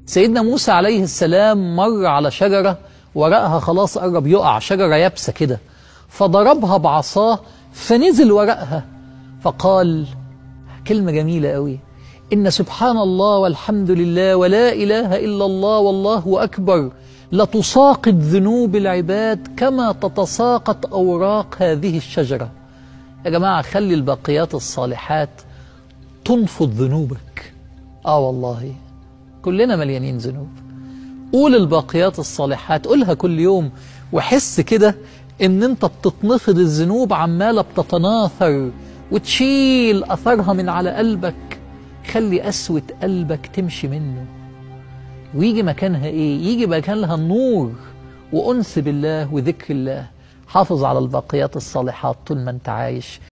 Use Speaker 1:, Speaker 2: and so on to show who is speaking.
Speaker 1: سيدنا موسى عليه السلام مر على شجرة ورقها خلاص قرب يقع شجرة يابسة كده فضربها بعصاه فنزل ورقها فقال كلمة جميلة قوي إن سبحان الله والحمد لله ولا إله إلا الله والله أكبر لتساقط ذنوب العباد كما تتساقط أوراق هذه الشجرة يا جماعة خلي الباقيات الصالحات تنفض ذنوبك آه والله كلنا مليانين ذنوب قول الباقيات الصالحات قولها كل يوم وحس كده ان انت بتتنفض الذنوب عمالة بتتناثر وتشيل أثرها من على قلبك خلي قسوة قلبك تمشي منه ويجي مكانها ايه يجي مكانها النور وأنس بالله وذكر الله حافظ على الباقيات الصالحات طول ما انت عايش